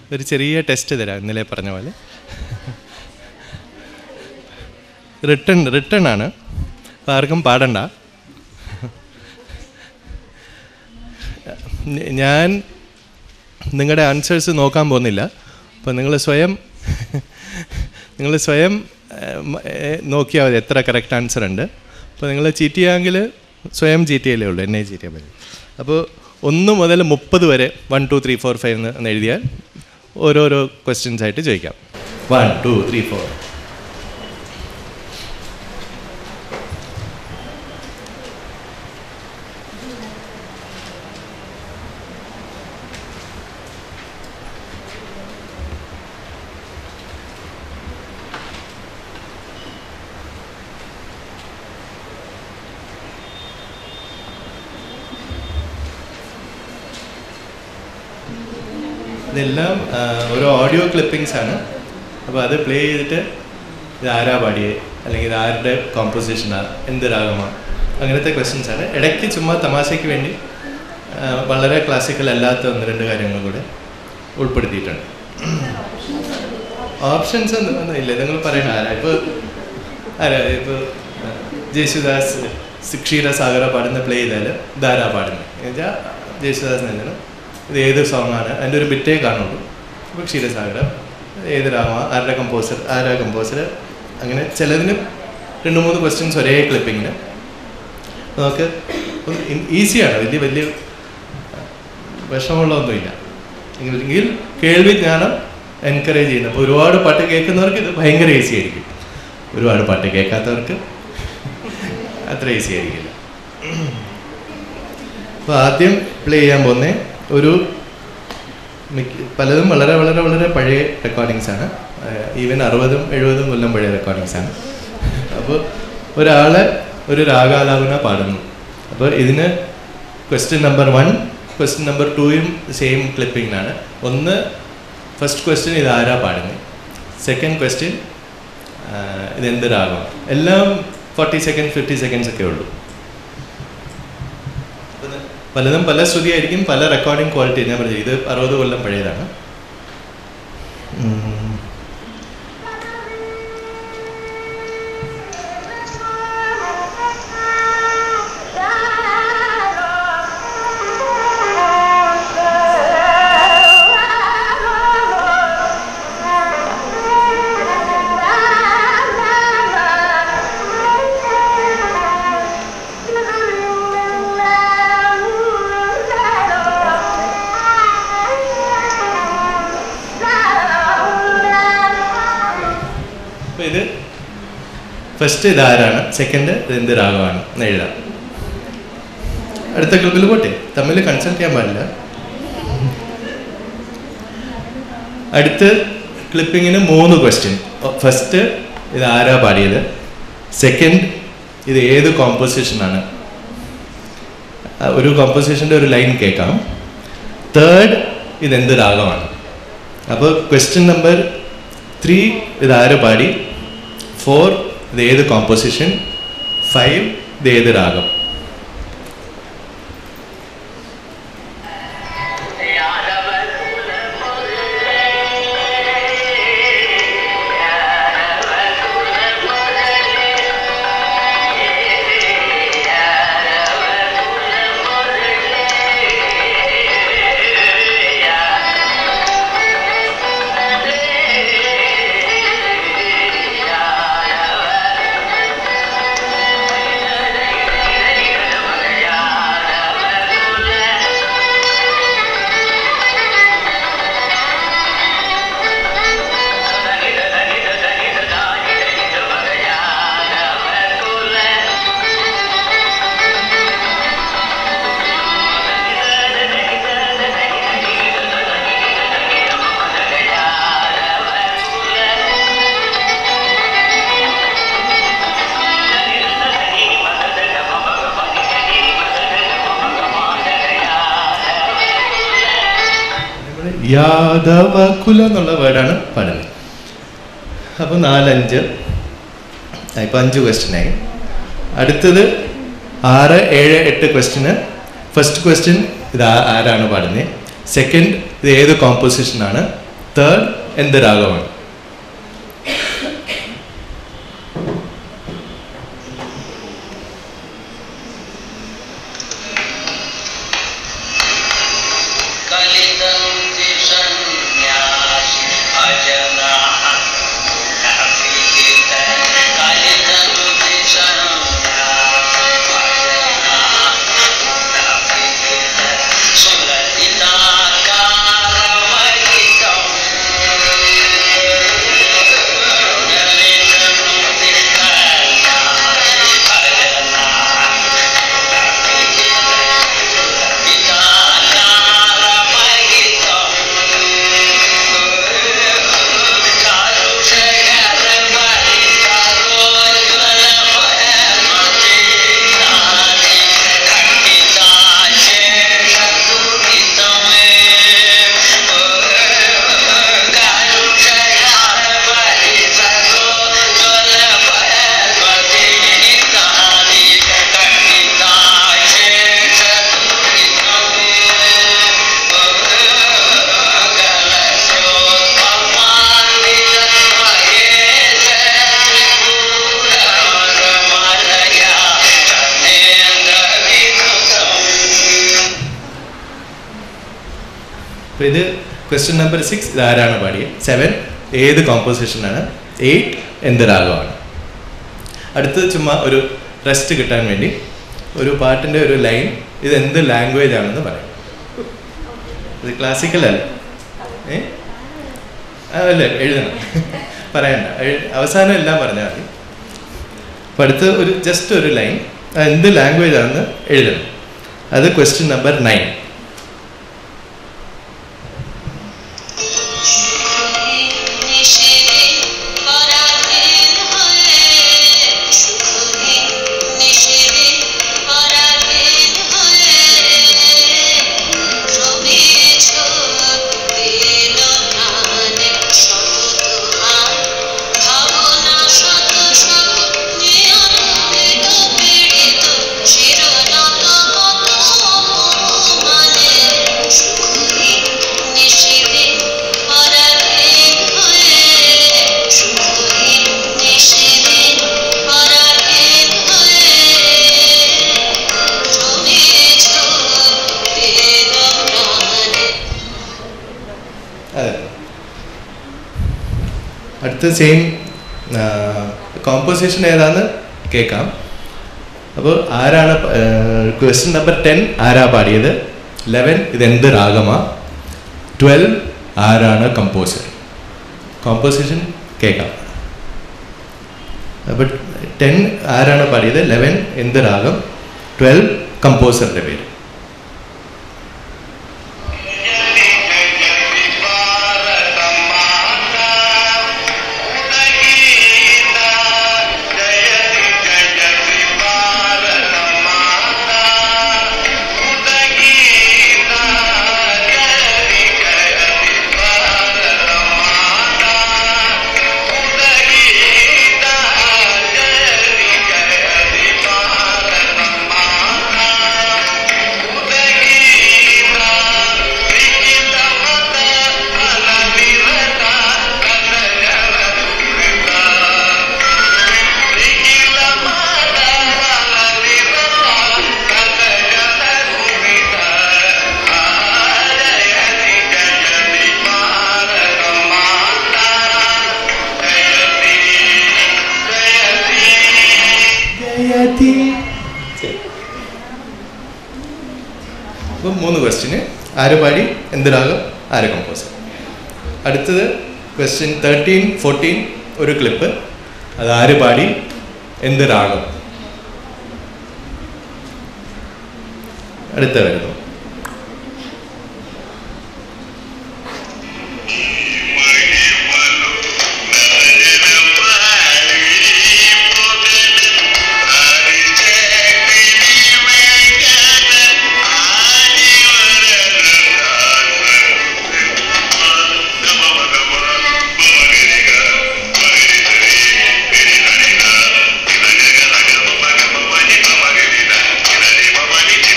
ഒരു ചെറിയ ടെസ്റ്റ് തരാം ഇന്നലെ പറഞ്ഞ പോലെ റിട്ടേൺ റിട്ടേൺ ആണ് അപ്പോൾ ആർക്കും പാടണ്ട ഞ- ഞാൻ നിങ്ങളുടെ ആൻസേഴ്സ് നോക്കാൻ പോകുന്നില്ല അപ്പോൾ നിങ്ങൾ സ്വയം നിങ്ങൾ സ്വയം നോക്കിയാൽ മതി എത്ര കറക്റ്റ് ആൻസർ ഉണ്ട് അപ്പോൾ നിങ്ങൾ ചീറ്റ് ചെയ്യാമെങ്കിൽ സ്വയം ചീറ്റ് ചെയ്യലേ ഉള്ളൂ എന്നെ ചീറ്റ് ചെയ്യാൻ പറ്റും അപ്പോൾ ഒന്ന് മുതൽ മുപ്പത് വരെ one two three four five എന്ന് എഴുതിയാൽ ഓരോരോ ക്വസ്റ്റ്യൻസ് ആയിട്ട് ചോദിക്കാം വൺ ടു ത്രീ ഫോർ ഇതെല്ലാം ആ, ഓരോ ഓഡിയോ ക്ലിപ്പിംഗ്സ് ആണ് അപ്പോൾ അത് പ്ലേ ചെയ്തിട്ട് ഇത് ആരാ പാടിയേ അല്ലെങ്കിൽ ഇത് ആരുടെ കോമ്പോസിഷനാ എന്ത് രാഗമാണ് അങ്ങനത്തെ ക്വസ്റ്റ്യൻസ് ആണ് ഇടയ്ക്ക് ചുമ്മാ തമാശയ്ക്ക് വേണ്ടി ആ, വളരെ ക്ലാസിക്കൽ അല്ലാത്ത ഒന്ന് രണ്ട് കാര്യങ്ങൾ കൂടെ ഉൾപ്പെടുത്തിയിട്ടുണ്ട് ഓപ്ഷൻസ് ഒന്നും ഒന്നും ഇല്ല നിങ്ങൾ പറയണ ആരാ ഇപ്പോൾ ആരാ ഇപ്പോൾ ജയേശുദാസ് ക്ഷീരസാഗര പാടുന്ന പ്ലേ ചെയ്താൽ ഇതാരാ പാടുന്നത് എന്നുവെച്ചാൽ ജയേശുദാസ് എഴുതണം ഇത് ഏത് സോങ് ആണ് അതിൻ്റെ ഒരു ബിറ്റേ കാണുള്ളൂ ഇപ്പോൾ ക്ഷീരസാഗരം ഏത് രാമ ആരുടെ കമ്പോസർ ആരാ കമ്പോസർ അങ്ങനെ ചിലതിന് രണ്ട് മൂന്ന് ക്വസ്റ്റ്യൻസ് ഒരേ ക്ലിപ്പിങ്ങിന് നമുക്ക് ഈസിയാണ് വലിയ വലിയ വിഷമമുള്ളതൊന്നുമില്ല എങ്കിൽ കേൾവി ജ്ഞാനം എൻകറേജ് ചെയ്യുന്നത് അപ്പോൾ ഒരുപാട് പാട്ട് കേൾക്കുന്നവർക്ക് ഇത് ഭയങ്കര ഈസി ആയിരിക്കും ഒരുപാട് പാട്ട് കേൾക്കാത്തവർക്ക് അത്ര ഈസി ആയിരിക്കില്ല അപ്പോൾ ആദ്യം പ്ലേ ചെയ്യാൻ പോകുന്ന ഒരു മിക്ക പലതും വളരെ വളരെ വളരെ പഴയ റെക്കോർഡിങ്സ് ആണ് ഈവൻ അറുപതും എഴുപതും കൊല്ലം പഴയ റെക്കോർഡിങ്സ് ആണ് അപ്പോൾ ഒരാളെ ഒരു രാഗാലാപന പാടുന്നു അപ്പോൾ ഇതിന് question number one question number ടൂയും സെയിം ക്ലിപ്പിങ്ങിനാണ് ഒന്ന് ഫസ്റ്റ് ക്വസ്റ്റ്യൻ ഇത് ആരാ പാടുന്നത് സെക്കൻഡ് ക്വസ്റ്റ്യൻ ഇതെന്ത് രാഗം എല്ലാം ഫോർട്ടി സെക്കൻഡ് ഫിഫ്റ്റി സെക്കൻഡ്സ് ഒക്കെ ഉള്ളൂ പലതും പല ശ്രുതിയായിരിക്കും പല റെക്കോർഡിംഗ് ക്വാളിറ്റി ഞാൻ പറഞ്ഞു ഇത് അറുപത് കൊല്ലം പഴയതാണ് ഉം. അപ്പൊ ഇത് ഫസ്റ്റ് ഇത് ആരാണ് സെക്കൻഡ് ഇത് എന്ത് രാഗമാണ് എന്ന് എഴുതാം അടുത്ത ക്ലിപ്പിൽ പോട്ടെ തമ്മിൽ കൺസൾട്ട് ചെയ്യാൻ പാടില്ല അടുത്ത് ക്ലിപ്പിങ്ങിന് മൂന്ന് ക്വസ്റ്റ്യൻ ഫസ്റ്റ് ഇത് ആരാ പാടിയത് സെക്കൻഡ് ഇത് ഏത് കോമ്പോസിഷനാണ് ഒരു കോമ്പോസിഷൻ്റെ ഒരു ലൈൻ കേൾക്കാം തേർഡ് ഇതെന്ത് രാഗമാണ് അപ്പോൾ ക്വസ്റ്റ്യൻ നമ്പർ ത്രീ ഇത് ആര് പാടി ഫോർ ഇത് ഏത് കോമ്പോസിഷൻ ഫൈവ് ഇത് ഏത് രാഗം യാദവ കുല എന്നുള്ള വേർഡാണ് പാടുന്നത് അപ്പോൾ നാലഞ്ച് ഇപ്പം അഞ്ച് ക്വസ്റ്റ്യനായി അടുത്തത് ആറ് ഏഴ് എട്ട് ക്വസ്റ്റ്യന് ഫസ്റ്റ് ക്വസ്റ്റ്യൻ ഇത് ആ- ആരാണ് പാടുന്നത് സെക്കൻഡ് ഇത് ഏത് കോമ്പോസിഷനാണ് തേർഡ് എന്ത് രാഗമാണ് कलिदन्ति सन्न्यासि अजना नाभिहित कलिदन्ति सन्न्यासि अजना नाभिहित सुललिताकारमहितम् कलिदन्ति सन्न्यासि अजना അപ്പോൾ ഇത് ക്വസ്റ്റ്യൻ നമ്പർ സിക്സ് ഇത് ആരാണ് പാടിയത് സെവൻ ഏത് കോമ്പോസിഷനാണ് എയ്റ്റ് എന്ത് രാഗമാണ് അടുത്തത് ചുമ്മാ ഒരു റെസ്റ്റ് കിട്ടാൻ വേണ്ടി ഒരു പാട്ടിൻ്റെ ഒരു ലൈൻ ഇത് എന്ത് ലാംഗ്വേജ് ആണെന്ന് പറയാം ഇത് ക്ലാസിക്കൽ അല്ല ഏ ആ, അല്ല എഴുതണം പറയണ്ട എഴു- അവസാനം എല്ലാം പറഞ്ഞാൽ മതി അപ്പം അടുത്ത് ഒരു ജസ്റ്റ് ഒരു ലൈൻ എന്ത് ലാംഗ്വേജ് ആണെന്ന് എഴുതണം അത് ക്വസ്റ്റ്യൻ നമ്പർ നയൻ নিশিরে পরাধীন হয়ে সুখে নিশিরে পরাধীন হয়ে রবিছ দিন প্রাণে শত দুহার ভাবনা শত শত নিয়ন্ত্রিত পীড়িত শিরনত কত মানে সুখে নিশিরে পরাধীন হয়ে সুখে নিশিরে পরাধীন হয়ে রবিছ দিন প্রাণে അതെ അടുത്ത സെയിം കോമ്പോസിഷൻ ഏതാന്ന് കേൾക്കാം അപ്പോൾ ആരാണ് ക്വസ്റ്റ്യൻ നമ്പർ ടെൻ ആരാ പാടിയത് ലെവൻ ഇതെന്ത് രാഗമാ ട്വൽവ് ആരാണ് കമ്പോസർ കോമ്പോസിഷൻ കേൾക്കാം അപ്പോൾ ടെൻ ആരാണ് പാടിയത് ലെവൻ എന്ത് രാഗം ട്വൽവ് കമ്പോസറിൻ്റെ പേര് അപ്പം മൂന്ന് ക്വസ്റ്റ്യന് ആര് പാടി എന്ത് രാഗം ആര് കമ്പോസർ അടുത്തത് ക്വസ്റ്റ്യൻ തേർട്ടീൻ ഫോർട്ടീൻ ഒരു ക്ലിപ്പ് അത് ആര് പാടി എന്ത് രാഗം അടുത്ത വരുന്നു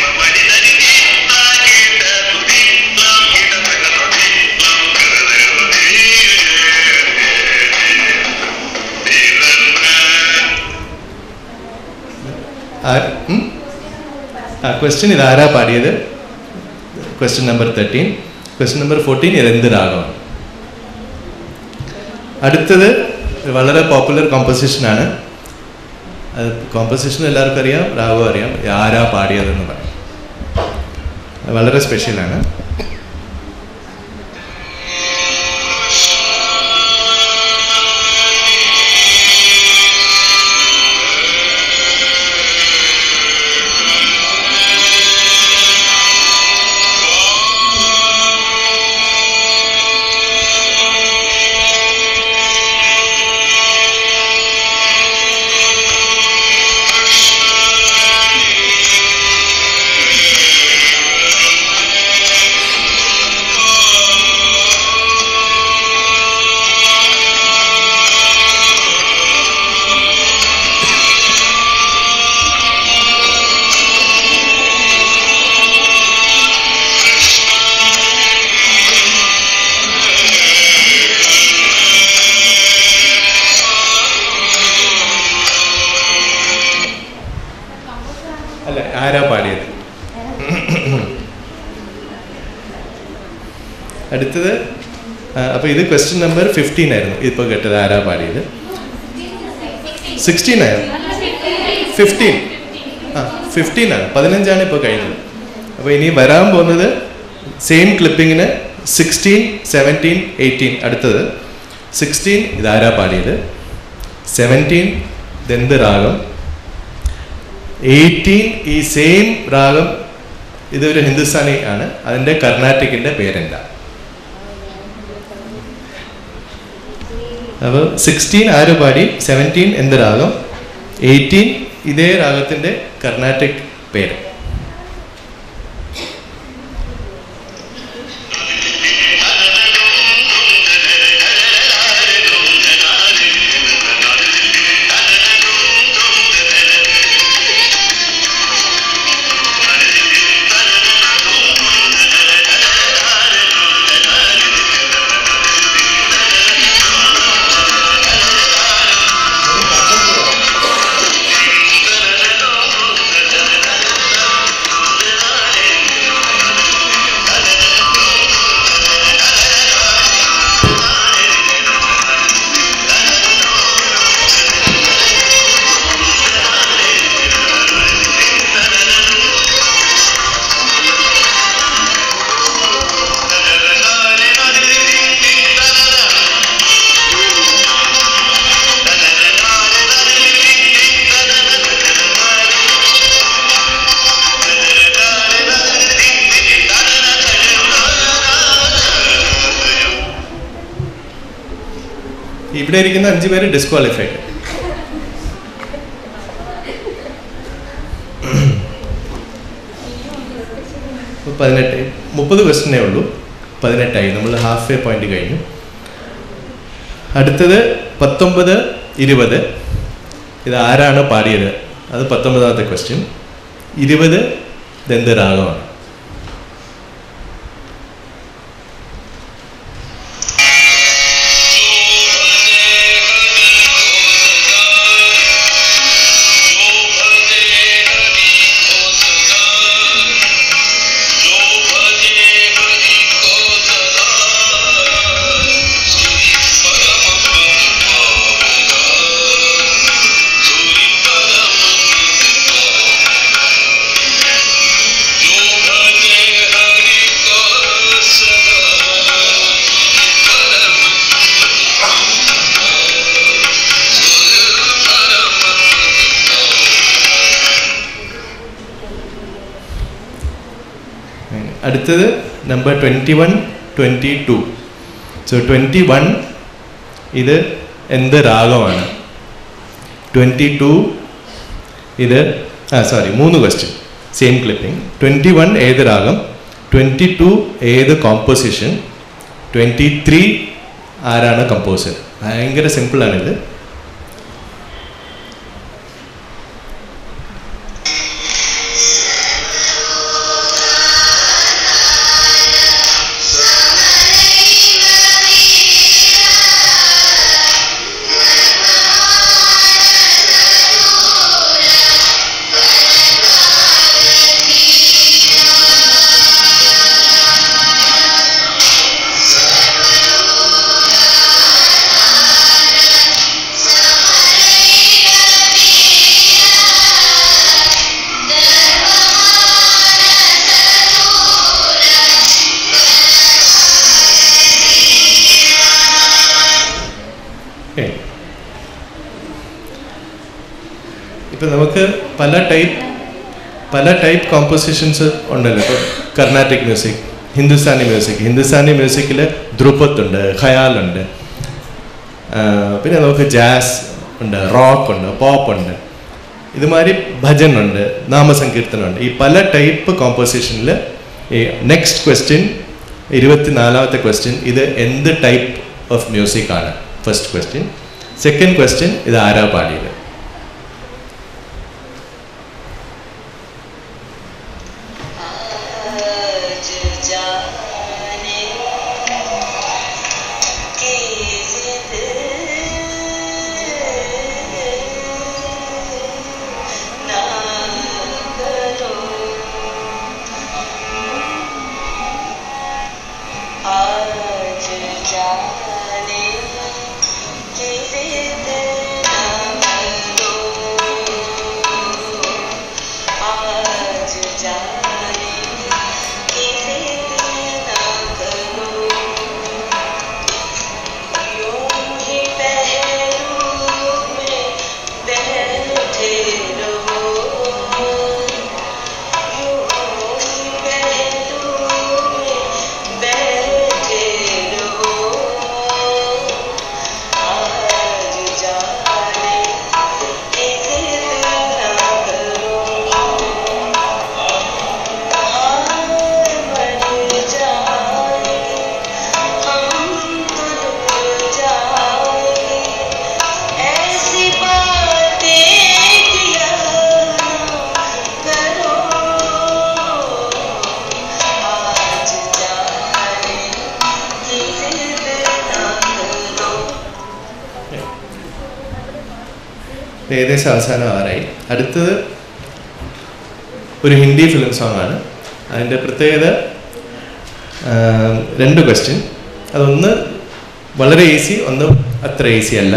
Thank you. ആ ക്വസ്റ്റ്യൻ ഇതാരാ പാടിയത് question number thirteen question number fourteen ഇത് എന്ത് രാഗമാണ് അടുത്തത് വളരെ പോപ്പുലർ കോമ്പസിഷനാണ് അത് കോമ്പസിഷൻ എല്ലാവർക്കും അറിയാം രാഗവും അറിയാം ആരാ പാടിയതെന്ന് പറയും അത് വളരെ സ്പെഷ്യലാണ് അല്ല ആരാ പാടിയത് അടുത്തത് ആ, അപ്പൊ ഇത് ക്വസ്റ്റ്യൻ നമ്പർ ഫിഫ്റ്റീൻ ആയിരുന്നു ഇപ്പൊ കേട്ടത് ആരാ പാടിയത് സിക്സ്റ്റീൻ ആയിരുന്നു ഫിഫ്റ്റീൻ ആ ഫിഫ്റ്റീൻ ആണ് പതിനഞ്ചാണ് ഇപ്പോൾ കഴിഞ്ഞത് അപ്പോൾ ഇനി വരാൻ പോകുന്നത് സെയിം ക്ലിപ്പിങ്ങിന് സിക്സ്റ്റീൻ സെവൻറ്റീൻ എയ്റ്റീൻ അടുത്തത് സിക്സ്റ്റീൻ ഇതാരാ പാടിയത് സെവൻറ്റീൻ ദന്ത് രാഗം എയ്റ്റീൻ ഈ സെയിം രാഗം ഇതൊരു ഹിന്ദുസ്ഥാനി ആണ് അതിൻ്റെ കർണാട്ടിക്കിൻ്റെ പേരെന്താ അപ്പോൾ സിക്സ്റ്റീൻ ആര് പാടി സെവൻറ്റീൻ എന്ത് രാഗം എയ്റ്റീൻ ഇതേ രാഗത്തിൻ്റെ കർണാട്ടിക് പേര് ഇവിടെ ഇരിക്കുന്ന അഞ്ചു പേര് ഡിസ്ക്വാളിഫൈഡ് പതിനെട്ട് മുപ്പത് ക്വസ്റ്റ്യനേ ഉള്ളൂ പതിനെട്ടായി നമ്മൾ ഹാഫ് വേ പോയിന്റ് കഴിഞ്ഞു അടുത്തത് പത്തൊമ്പത് ഇരുപത് ഇത് ആരാണ് പാടിയത് അത് പത്തൊമ്പതാമത്തെ ക്വസ്റ്റ്യൻ ഇരുപത് ഇതെന്ത് രാഗമാണ് അടുത്തത് number twenty one twenty two so twenty one ഇത് എന്ത് രാഗമാണ് ട്വൻറ്റി ടു ഇത് ആ സോറി മൂന്ന് question same clipping twenty one ഏത് രാഗം ട്വൻറ്റി ടു ഏത് കോമ്പോസിഷൻ ട്വൻറ്റി ത്രീ ആരാണ് കമ്പോസർ ഭയങ്കര സിമ്പിളാണിത് ീ ഇപ്പം നമുക്ക് പല ടൈപ്പ് പല ടൈപ്പ് കോമ്പോസിഷൻസ് ഉണ്ടല്ലോ ഇപ്പോൾ കർണാട്ടിക് മ്യൂസിക് ഹിന്ദുസ്ഥാനി മ്യൂസിക് ഹിന്ദുസ്ഥാനി മ്യൂസിക്കിൽ ധ്രുപത്തുണ്ട് ഖയാലുണ്ട് ആഹ് പിന്നെ നമുക്ക് ജാസ് ഉണ്ട് റോക്ക് ഉണ്ട് പോപ്പ് ഉണ്ട് ഇതുമാതിരി ഭജൻ ഉണ്ട് നാമസങ്കീർത്തനുണ്ട് ഈ പല ടൈപ്പ് കോമ്പോസിഷനിൽ ഈ നെക്സ്റ്റ് ക്വസ്റ്റ്യൻ ഇരുപത്തിനാലാമത്തെ ക്വസ്റ്റ്യൻ ഇത് എന്ത് ടൈപ്പ് ഓഫ് മ്യൂസിക് ആണ് ഫസ്റ്റ് ക്വസ്റ്റ്യൻ സെക്കൻഡ് ക്വസ്റ്റ്യൻ ഇത് ആരാ പാടിയത് आज जाने की जिद ना करो आज जाने की जिद ना करो आज जाने की जिद ना करो यूं ही पहलू में बैठे रहो यूं ही पहलू में बैठे रहो आज जाने की जिद ना करो मर जाएंगे हम तो डूब जाएंगे ऐसी बातें किया करो आज जाने की जिद ना करो ഏകദേശം അവസാനം ആറായി അടുത്തത് ഒരു ഹിന്ദി ഫിലിം സോങ് ആണ് അതിൻ്റെ പ്രത്യേകത ആം, രണ്ട് ക്വസ്റ്റ്യൻ അതൊന്ന് വളരെ ഈസി ഒന്ന് അത്ര ഈസി അല്ല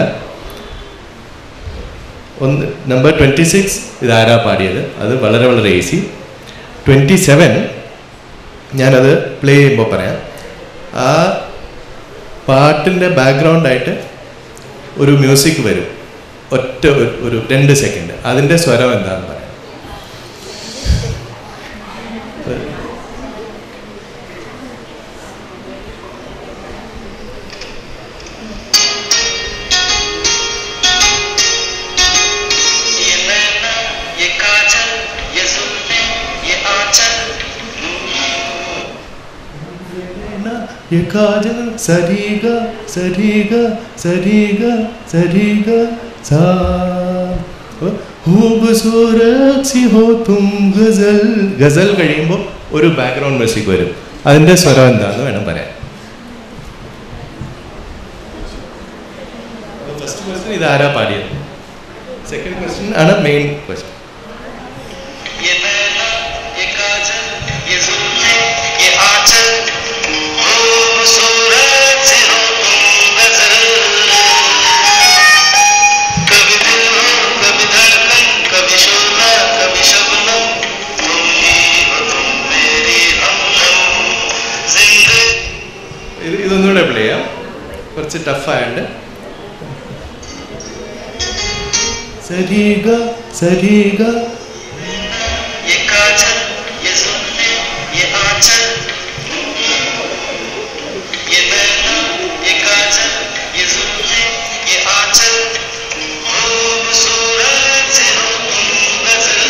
ഒന്ന് നമ്പർ ട്വൻറ്റി സിക്സ് ഇതാരാ പാടിയത് അത് വളരെ വളരെ ഈസി ട്വൻറ്റി സെവൻ ഞാനത് പ്ലേ ചെയ്യുമ്പോൾ പറയാം ആ പാട്ടിൻ്റെ ബാക്ക്ഗ്രൗണ്ടായിട്ട് ഒരു മ്യൂസിക് വരും ഒറ്റ ഒരു- ഒരു രണ്ട് സെക്കൻഡ് അതിൻ്റെ സ്വരം എന്താണെന്ന് പറയാം ये नैना ये काजल ये जुल्फे ये आंचल ये काजल सरीगा सरीगा सरीगा सरीगा सा खूबसूरत सी हो तुम ഗസൽ ഗസൽ കഴിയുമ്പോൾ ഒരു ബാക്ക്ഗ്രൗണ്ട് മ്യൂസിക് വരും അതിൻ്റെ സ്വരം എന്താണെന്ന് വേണം പറയാൻ ഫസ്റ്റ് ക്വസ്റ്റ്യൻ ഇതാരാ പാടിയത് സെക്കൻഡ് ക്വസ്റ്റ്യൻ ആണ് മെയിൻ ക്വസ്റ്റ്യൻ ये नैना ये काजल ये जुल्फे ये आंचल खूबसूरत सी हो तुम गजल कभी दिल हो कभी धड़कन कभी शोला कभी शबनम तुम ही हो तुम मेरी हमदम जिंदगी ഇത് ഇതൊന്നുകൂടെ പ്ലേ ചെയ്യാം കുറച്ച് ടഫായുണ്ട് സരീഗ സരീഗ ये काजल ये जुल्फे ये आंचल ये नैना ये काजल ये जुल्फे ये आंचल खूबसूरत से हो तुम गजल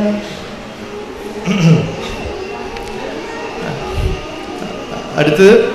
അടുത്തത്